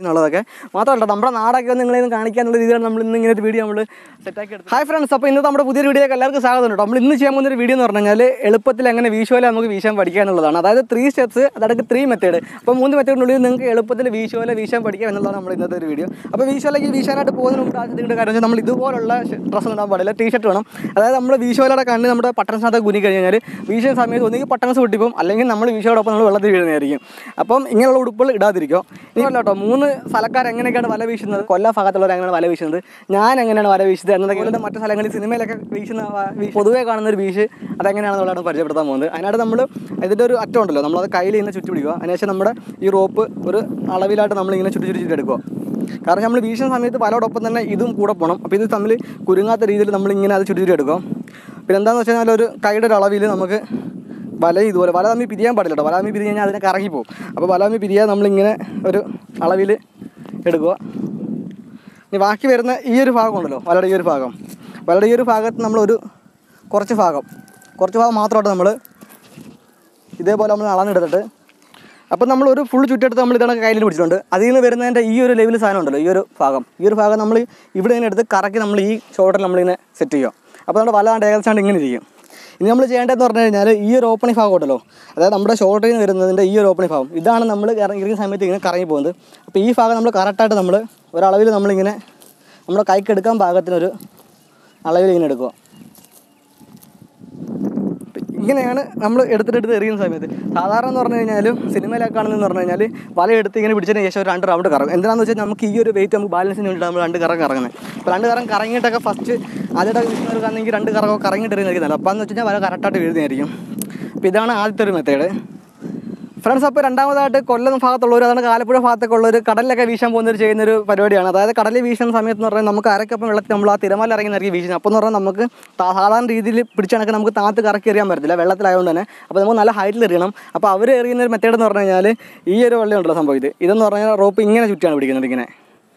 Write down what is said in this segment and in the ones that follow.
എന്നുള്ളതൊക്കെ മാത്രമല്ല നമ്മുടെ നാടൊക്കെ ഒന്ന് നിങ്ങളെ ഒന്ന് കാണിക്കാനുള്ള രീതിയിലാണ് നമ്മൾ ഇന്ന് ഇങ്ങനെ ഒരു വീഡിയോ നമ്മൾ സെറ്റാക്കി എടുത്തത് ഹായ് ഫ്രണ്ട്സ് അപ്പോൾ ഇന്ന് നമ്മുടെ പുതിയൊരു വീഡിയോക്ക് എല്ലാവർക്കും സ്വാഗതം കേട്ടോ നമ്മൾ ഇന്ന് ചെയ്യാൻ പോകുന്ന ഒരു വീഡിയോ എന്ന് പറഞ്ഞു കഴിഞ്ഞാൽ എളുപ്പത്തിൽ എങ്ങനെ വീശുവല നമുക്ക് വീശാൻ പഠിക്കുക എന്നുള്ളതാണ് അതായത് ത്രീ സ്റ്റെപ്സ് അതായത് ത്രീ മെത്തേഡ് അപ്പോൾ മൂന്ന് മെത്തേഡിനുള്ളിൽ നിങ്ങൾക്ക് എളുപ്പത്തിൽ വീശുവല വീശാൻ പഠിക്കുക എന്നുള്ളതാണ് നമ്മൾ ഇന്നത്തെ ഒരു വീഡിയോ അപ്പോൾ വീശുവലയ്ക്ക് വീശാനായിട്ട് പോകുന്നതിന് മുമ്പ് ആദ്യം നിങ്ങളുടെ കാര്യം വെച്ചാൽ നമ്മൾ ഇതുപോലുള്ള ഡ്രസ്സ് ഇടാൻ പാടില്ല ടീ ഷർട്ട് വേണം അതായത് നമ്മൾ വീശുവലയുടെ കണ്ണ് നമ്മുടെ പട്ടണത്തിനകത്ത് കുനി കഴിഞ്ഞ് കഴിഞ്ഞാൽ വീശുന്ന സമയത്ത് ഒന്നുകിൽ പട്ടണസ് പൊട്ടിപ്പോവും അല്ലെങ്കിൽ നമ്മൾ വീശയോടൊപ്പം നമ്മൾ വെള്ളത്തിൽ വീഴുന്നതായിരിക്കും അപ്പം ഇങ്ങനെയുള്ള ഉടുപ്പുകൾ ഇടാതിരിക്കും ഇനി അല്ല കേട്ടോ മൂന്ന് സ്ഥലക്കാർ എങ്ങനെയൊക്കെയാണ് വല വീശുന്നത് കൊല്ല ഭാഗത്തുള്ളവർ എങ്ങനെയാണ് വല വീശുന്നത് ഞാൻ എങ്ങനെയാണ് വല വീശുന്നത് എന്നതൊക്കെ പോലെ മറ്റു സ്ഥലങ്ങളിൽ സിനിമയിലൊക്കെ വീശുന്ന വ- വീ- പൊതുവേ കാണുന്ന ഒരു വീശ് അതെങ്ങനെയാണെന്നുള്ളതാണ് പരിചയപ്പെടുത്താൻ പോകുന്നത് അതിനായിട്ട് നമ്മൾ ഇതിൻ്റെ ഒരു അറ്റം ഉണ്ടല്ലോ നമ്മളത് കയ്യിൽ ഇങ്ങനെ ചുറ്റി പിടിക്കുക അതിനുശേഷം നമ്മുടെ ഈ റോപ്പ് ഒരു അളവിലായിട്ട് നമ്മളിങ്ങനെ ചുറ്റി ചുറ്റി ചുറ്റി എടുക്കുക കാരണം നമ്മൾ വീശുന്ന സമയത്ത് വലയോടൊപ്പം തന്നെ ഇതും കൂടെ പോകണം അപ്പോൾ ഇത് തമ്മിൽ കുരുങ്ങാത്ത രീതിയിൽ നമ്മളിങ്ങനെ അത് ചുറ്റി ചുറ്റി എടുക്കും പിന്നെ എന്താണെന്ന് വെച്ച് കഴിഞ്ഞാൽ ഒരു കൈയുടെ ഒരു അളവിൽ നമുക്ക് വല ഇതുപോലെ വല തമ്മിൽ പിരിയാൻ പാടില്ല കേട്ടോ വല തമ്മിൽ പിരിഞ്ഞ് കഴിഞ്ഞാൽ അതിനെ കറങ്ങി പോകും അപ്പോൾ വല തമ്മിൽ പിരിയാൻ നമ്മളിങ്ങനെ ഒരു അളവിൽ എടുക്കുക ഇനി ബാക്കി വരുന്ന ഈ ഒരു ഭാഗം ഉണ്ടല്ലോ വലയുടെ ഈ ഒരു ഭാഗം വലയുടെ ഈ ഒരു ഭാഗത്ത് നമ്മളൊരു കുറച്ച് ഭാഗം കുറച്ച് ഭാഗം മാത്രമായിട്ട് നമ്മൾ ഇതേപോലെ നമ്മൾ അളന്നെടുത്തിട്ട് അപ്പം നമ്മൾ ഒരു ഫുൾ ചുറ്റെടുത്ത് നമ്മൾ ഇതാണ് കയ്യിൽ പിടിച്ചിട്ടുണ്ട് അതിൽ നിന്ന് വരുന്നതിൻ്റെ ഈ ഒരു ലെവൽ സാധനം ഉണ്ടല്ലോ ഈ ഒരു ഭാഗം ഈ ഒരു ഭാഗം നമ്മൾ ഇവിടെ നിന്ന് എടുത്ത് കറക്കി നമ്മൾ ഈ ഷോൾഡറിൽ നമ്മളിങ്ങനെ സെറ്റ് ചെയ്യുക അപ്പോൾ നമ്മുടെ വല്ലാണ്ട് ഏകദേശം ഇങ്ങനെ ഇരിക്കും ഇനി നമ്മൾ ചെയ്യേണ്ടതെന്ന് പറഞ്ഞു കഴിഞ്ഞാൽ ഈ ഒരു ഓപ്പണിംഗ് ഭാഗം ഉണ്ടല്ലോ അതായത് നമ്മുടെ ഷോൾഡറിൽ നിന്ന് വരുന്നതിൻ്റെ ഈ ഒരു ഓപ്പണിംഗ് ഭാഗം ഇതാണ് നമ്മൾ ഇറങ്ങി ഇരിക്കുന്ന സമയത്ത് ഇങ്ങനെ കറങ്ങി പോകുന്നത് അപ്പോൾ ഈ ഭാഗം നമ്മൾ കറക്റ്റായിട്ട് നമ്മൾ ഒരളവിൽ നമ്മളിങ്ങനെ നമ്മുടെ കൈക്ക് എടുക്കാൻ പാകത്തിനൊരു അളവിൽ ഇങ്ങനെ എടുക്കുക ഇങ്ങനെയാണ് നമ്മൾ എടുത്തിട്ട് എടുത്ത് എറിയുന്ന സമയത്ത് സാധാരണ എന്ന് പറഞ്ഞു കഴിഞ്ഞാലും സിനിമയിലൊക്കെ കാണുന്നതെന്ന് പറഞ്ഞു കഴിഞ്ഞാൽ വല എടുത്ത് ഇങ്ങനെ പിടിച്ചതിന് ശേഷം ഒരു രണ്ട് റൗണ്ട് കറങ്ങും എന്താണെന്ന് വെച്ചാൽ നമുക്ക് ഈ ഒരു വെയിറ്റ് നമുക്ക് ബാലൻസിന് വേണ്ടിയിട്ട് നമ്മൾ രണ്ട് കറങ്ങ് കറങ്ങുന്നത് അപ്പോൾ രണ്ട് കറങ്ങ് കറങ്ങിയിട്ടൊക്കെ ഫസ്റ്റ് ആദ്യമായിട്ട് വീഴുന്നവർക്കാണെങ്കിൽ രണ്ട് കറങ്ങോ കറങ്ങിയിട്ട് എറിയുന്നതായിരിക്കും നല്ലത് അപ്പോൾ എന്ന് വെച്ച് കഴിഞ്ഞാൽ വല കറക്റ്റായിട്ട് വീഴുന്നതായിരിക്കും അപ്പോൾ ഇതാണ് ആദ്യത്തെ ഒരു മെത്തേഡ് ഫ്രണ്ട്സ് അപ്പോൾ രണ്ടാമതായിട്ട് കൊല്ലം ഭാഗത്തുള്ളവർ അതാണ് ആലപ്പുഴ ഭാഗത്തൊക്കെ ഉള്ളവർ കടലിലൊക്കെ വീശാൻ പോകുന്നവർ ചെയ്യുന്നൊരു പരിപാടിയാണ് അതായത് കടലിൽ വീശുന്ന സമയത്ത് എന്ന് പറഞ്ഞാൽ നമുക്ക് അരക്കപ്പം വെള്ളത്തിൽ നമ്മൾ ആ തിരമാല ഇറങ്ങി നിറക്കി വീശുന്നത് അപ്പോൾ എന്ന് പറഞ്ഞാൽ നമുക്ക് താ- സാധാരണ രീതിയിൽ പിടിച്ചണക്ക് നമുക്ക് താത്ത് കറക്കി എറിയാൻ പറ്റത്തില്ല വെള്ളത്തിലായതുകൊണ്ട് തന്നെ അപ്പോൾ നമുക്ക് നല്ല ഹൈറ്റിൽ എറിയണം അപ്പോൾ അവർ എറിയുന്ന ഒരു മെത്തേഡ് എന്ന് പറഞ്ഞു കഴിഞ്ഞാൽ ഈ ഒരു വള്ളി ഉണ്ടല്ലോ സംഭവം ഇത് ഇതെന്ന് പറഞ്ഞാൽ റോപ്പ് ഇങ്ങനെ ചുറ്റിയാണ് പിടിക്കുന്നത് ഇങ്ങനെ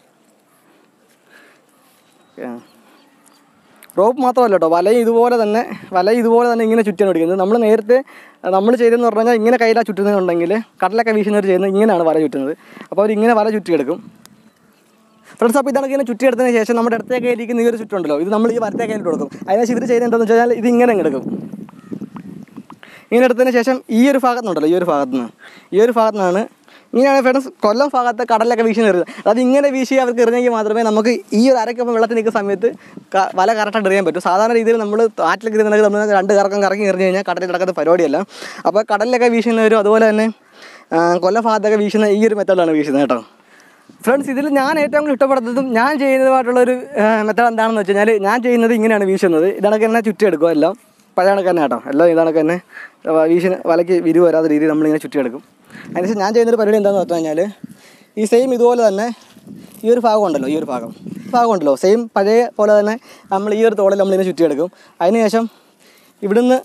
ആ. റോപ്പ് മാത്രമല്ല കേട്ടോ വലയും ഇതുപോലെ തന്നെ വല ഇതുപോലെ തന്നെ ഇങ്ങനെ ചുറ്റിയാണ് പിടിക്കുന്നത് നമ്മൾ നേരത്തെ നമ്മൾ ചെയ്തതെന്ന് പറഞ്ഞു കഴിഞ്ഞാൽ ഇങ്ങനെ കയ്യിലാണ് ചുറ്റുന്നുണ്ടെങ്കിൽ കടലൊക്കെ വീശുന്നവർ ചെയ്യുന്നത് ഇങ്ങനെയാണ് വല ചുറ്റുന്നത് അപ്പോൾ അവർ ഇങ്ങനെ വല ചുറ്റിയെടുക്കും ഫ്രണ്ട്സ് അപ്പോൾ ഇതാണ് ഇങ്ങനെ ചുറ്റിയെടുത്തതിന് ശേഷം നമ്മുടെ ഇടത്തെ കയ്യിലിരിക്കുന്ന ഈ ഒരു ചുറ്റുണ്ടല്ലോ ഇത് നമ്മൾ ഈ വലത്തെ കയ്യിൽ കൊടുക്കും അതിനുശേഷം ഇവർ ചെയ്യുന്നത് എന്താണെന്ന് വെച്ച് കഴിഞ്ഞാൽ ഇത് ഇങ്ങനെ അങ്ങ് എടുക്കും ഇങ്ങനെ എടുത്തതിന് ശേഷം ഈ ഒരു ഭാഗത്തുനിന്നുണ്ടല്ലോ ഈ ഒരു ഭാഗത്തു നിന്ന് ഈ ഒരു ഭാഗത്തു നിന്നാണ് ഇങ്ങനെയാണ് ഫ്രണ്ട്സ് കൊല്ലം ഭാഗത്ത് കടലിലൊക്കെ വീശി എറിയുന്നത് അത് ഇങ്ങനെ വീശി അവർക്ക് എറിഞ്ഞെങ്കിൽ മാത്രമേ നമുക്ക് ഈ ഒരു അരക്കപ്പം വെള്ളത്തിൽ നിൽക്കുന്ന സമയത്ത് ക- വല കറക്റ്റായിട്ട് എറിയാൻ പറ്റും സാധാരണ രീതിയിൽ നമ്മൾ ആറ്റിലൊക്കെ ഇരുന്നുണ്ടെങ്കിൽ നമ്മൾ രണ്ട് കറക്കം കറങ്ങി എറിഞ്ഞ് കഴിഞ്ഞാൽ കടലിൽ നടക്കുന്ന പരിപാടിയല്ല അപ്പോൾ കടലിലൊക്കെ വീശുന്നവരും അതുപോലെ തന്നെ ആ, കൊല്ലം ഭാഗത്തൊക്കെ വീശുന്ന ഈ ഒരു മെത്തേഡാണ് വീശുന്നത് കേട്ടോ ഫ്രണ്ട്സ് ഇതിൽ ഞാൻ ഏറ്റവും കൂടുതൽ ഇഷ്ടപ്പെടുന്നതും ഞാൻ ചെയ്യുന്നതുമായിട്ടുള്ളൊരു മെത്തേഡ് എന്താണെന്ന് വെച്ച് കഴിഞ്ഞാൽ ഞാൻ ചെയ്യുന്നത് ഇങ്ങനെയാണ് വീശുന്നത് ഇതാണ് തന്നെ ചുറ്റിയെടുക്കുക എല്ലാം പഴയ കണക്ക് തന്നെ കേട്ടോ എല്ലാം ഇതാണ് തന്നെ വീശിന് വലയ്ക്ക് വിരി വരാത്ത രീതിയിൽ നമ്മളിങ്ങനെ ചുറ്റിയെടുക്കും അതിനുശേഷം ഞാൻ ചെയ്യുന്നൊരു പരിപാടി എന്താണെന്ന് വെച്ച് കഴിഞ്ഞാൽ ഈ സെയിം ഇതുപോലെ തന്നെ ഈ ഒരു ഭാഗം ഉണ്ടല്ലോ ഈ ഒരു ഭാഗം ഈ ഭാഗം ഉണ്ടല്ലോ സെയിം പഴയ പോലെ തന്നെ നമ്മൾ ഈ ഒരു തോളിൽ നമ്മളിങ്ങനെ ചുറ്റിയെടുക്കും അതിനുശേഷം ഇവിടുന്ന്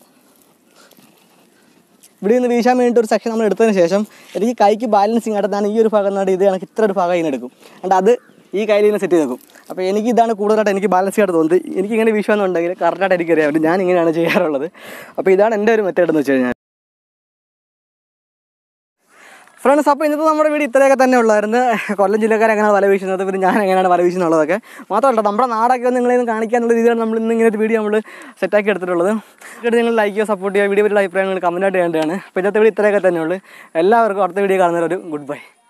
ഇവിടെ നിന്ന് വീശാൻ വേണ്ടിയിട്ട് ഒരു സെക്ഷൻ നമ്മൾ എടുത്തതിന് ശേഷം എനിക്ക് കൈക്ക് ബാലൻസിങ് ആയിട്ടാണ് ഈ ഒരു ഭാഗം എന്നാണ് ഇത് കണക്ക് ഇത്ര ഒരു ഭാഗം ഇതിനെടുക്കും അതുകൊണ്ട് അത് ഈ കയ്യിൽ ഇങ്ങനെ സെറ്റ് ചെയ്ത് വെക്കും അപ്പോൾ എനിക്ക് ഇതാണ് കൂടുതലായിട്ട് എനിക്ക് ബാലൻസ് ആയിട്ട് തോന്നുന്നത് എനിക്ക് ഇങ്ങനെ വീശുവാന്നുണ്ടെങ്കിൽ കറക്റ്റായിട്ട് എനിക്ക് അറിയാൻ പറ്റും ഞാൻ ഇങ്ങനെയാണ് ചെയ്യാറുള്ളത് അപ്പോൾ ഇതാണ് എൻ്റെ ഒരു മെത്തേഡ് എന്ന് വെച്ച് കഴിഞ്ഞാൽ ഫ്രണ്ട്സ് അപ്പോൾ ഇന്നത്തെ നമ്മുടെ വീഡിയോ ഇത്രയൊക്കെ തന്നെ ഉള്ളായിരുന്നു കൊല്ലം ജില്ലക്കാർ എങ്ങനെയാണ് വല വീശുന്നത് പിന്നെ ഞാൻ എങ്ങനെയാണ് വല വീശുന്നുള്ളതൊക്കെ മാത്രമല്ല നമ്മുടെ നാടൊക്കെ ഒന്ന് നിങ്ങളെ ഒന്ന് കാണിക്കാനുള്ള രീതിയിലാണ് നമ്മൾ ഇന്ന് ഇങ്ങനെ ഒരു വീഡിയോ നമ്മൾ സെറ്റാക്കി എടുത്തിട്ടുള്ളത് എന്നിട്ട് നിങ്ങൾ ലൈക്ക് ചെയ്യുക സപ്പോർട്ട് ചെയ്യുക വീഡിയോ പറ്റിയുള്ള അഭിപ്രായങ്ങൾ കമൻറ്റായിട്ട് ചെയ്യേണ്ടതാണ് അപ്പോൾ ഇന്നത്തെ വീഡിയോ ഇത്രയൊക്കെ തന്നെ ഉള്ളൂ എല്ലാവർക്കും അടുത്ത വീഡിയോ കാണുന്നവരൊരു ഗുഡ് ബൈ